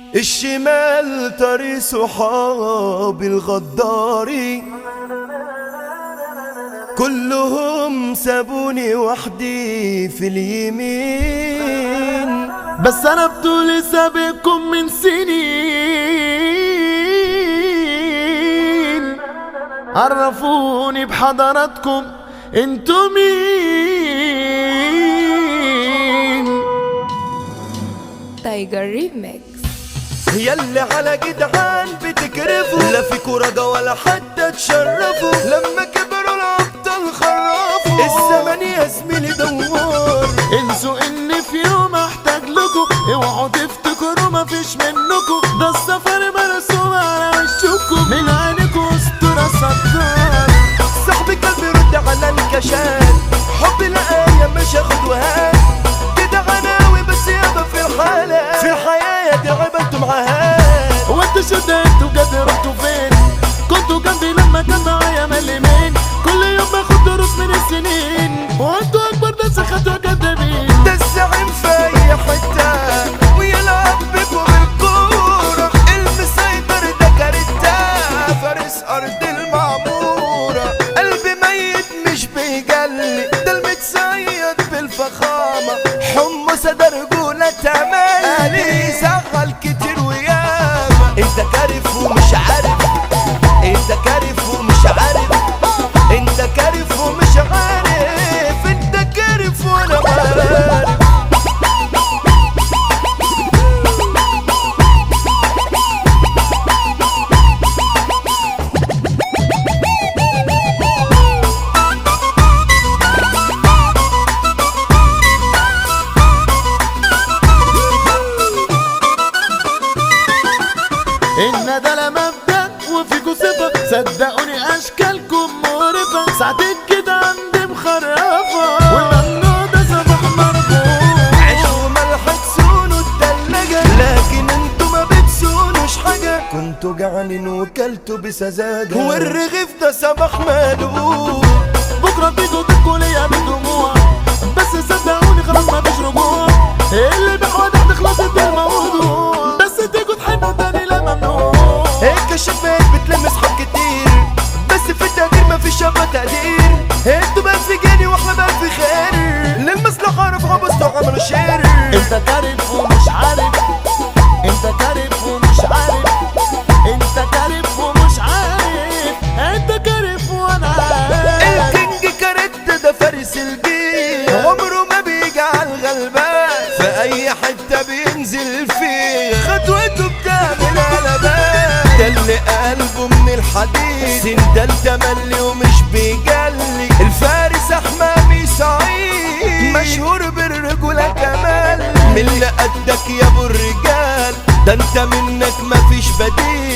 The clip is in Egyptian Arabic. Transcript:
الشمال طريق صحابي الغداري كلهم سابوني وحدي في اليمين بس انا بطولي سابقكم من سنين عرفوني بحضراتكم انتو مين تايجر ريميكس يلي على جدعان بتكرفوا لا فيكوا رجا ولا حتى تشرفوا لما كبروا الابطال خرفوا الزمن يا زميلي دوار انسوا اني في يوم احتاج لكم اوعوا تفتكروا مفيش منكم ده السفر مرسوم على وشكم من عينكم اسطوره صدار صاحبي كان بيرد على الكشان حبي لقايا مش هاخد وهات كده عناوي بس يابا في الحالة في الحياة يا دي عملتوا معاها هو انتوا شديتوا بجد رحتوا فين كنتوا جنبي لما كان معايا ملمين كل يوم باخد دروس من السنين وانتوا اكبر ناس خدوا كدابين ده الزعيم في اي حتة ويلعب بكم الكورة المسيطر ده كارتا فارس ارض المعمورة قلبي ميت مش بيجلي ده المتصيد بالفخامة حمص ده رجولة تملي زغل كتير وياما انت كارف ومش عارف انت كارف ومش عارف انت كارف ومش عارف انت كارف وانا عارف ان ده لا مبدا وفيكوا صفه صدقوني اشكالكم مقرفه ساعتين كده عندي مخرفه والممنوع ده صباح مرفوع عيش وملح تسونوا التلاجة لكن انتوا ما بتسونوش حاجة كنتوا جعانين وكلتوا بسذاجة والرغيف ده سمح مالوف بكره تيجوا تبكوا ليا بالدموع بس صدقوني خلاص مفيش رجوع اللي بحوى ده خلصت الموضوع بس تيجوا تحبوا تاني لا ممنوع هيك الشباب بتلم اصحاب كتير بس في التقدير ما في شبه تقدير انتوا بقى في جاني واحنا بقى في خير للمصلحة رفعوا بس عملوا شير انت كارف ومش عارف انت كارف ومش عارف انت كارف ومش عارف انت كارف وانا عارف الكينج كاريت ده فارس الجيل عمره ما بيجي على الغلبان في اي حتة بينزل فيها خطوته بتعمل قلبان ده اللي قلبه من الحديد سندال تملي ومش بيجلي الفارس احمامي سعيد مشهور بالرجولة كمال من اللي قدك يا ابو الرجال ده انت منك مفيش بديل